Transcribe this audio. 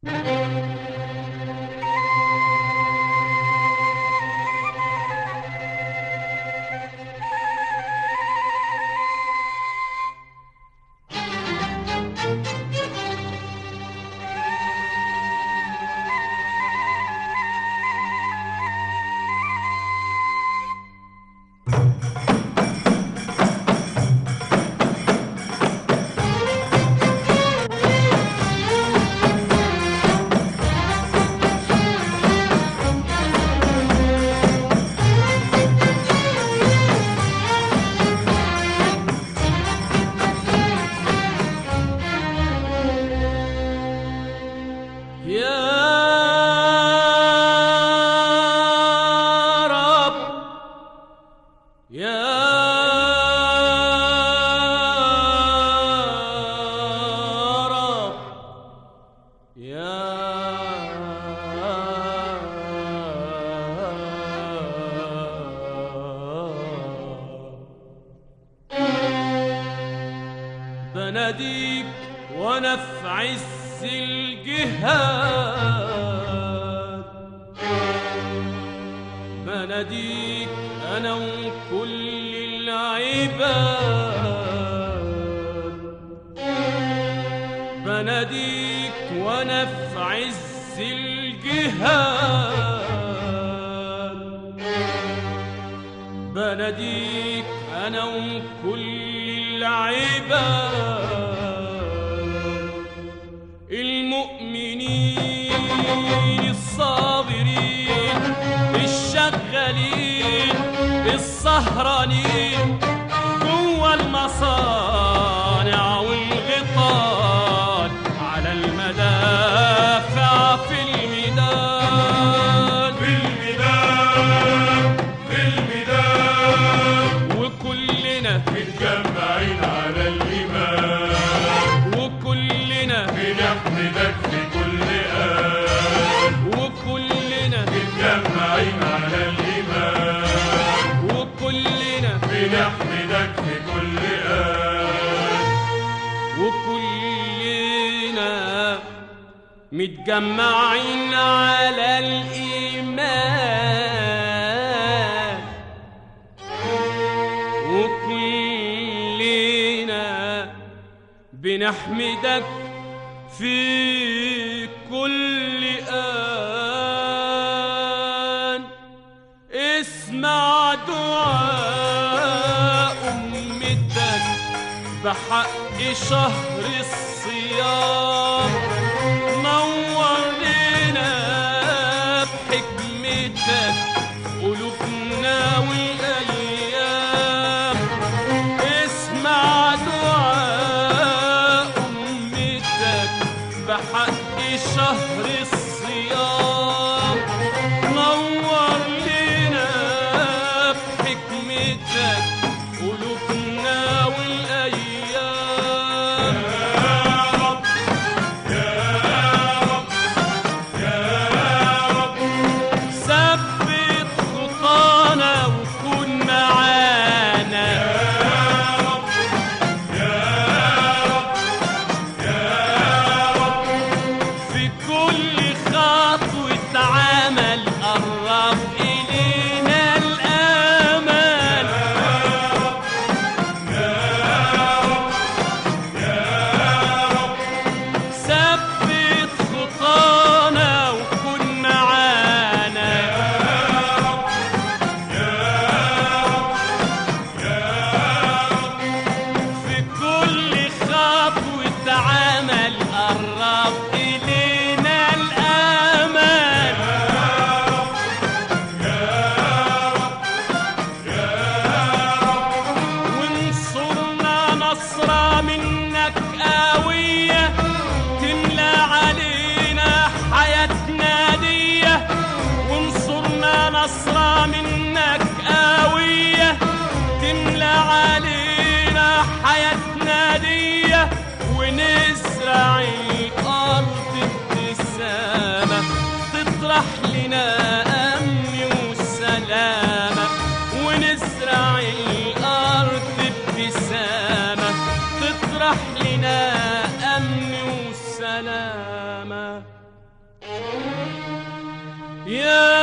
يا رب يا رب يا بناديك وانا في عز الجهاد بناديك انا وكل العباد بناديك وانا في عز الجهاد بناديك انا وكل العباد المؤمنين الصابرين الشغالين السهرانين جوا المصانع والغيطان على المدافع في الميدان في الميدان في الميدان وكلنا متجمعين على الإيمان وكلنا بنحمدك في كل آن وكلنا متجمعين على الإيمان وكلنا بنحمدك في كل آن وكلنا متجمعين على الإيمان وكلنا بنحمدك في كل آن اسمع دعاء أمتك بحق شهر الصيام نور لنا بحكمتك قلوبنا والأيام اسمع دعاء أمتك بحق شهر الصيام نور لنا بحكمتك قلوبنا والأيام ثبت خطانا وكن معانا في كل خطوة يا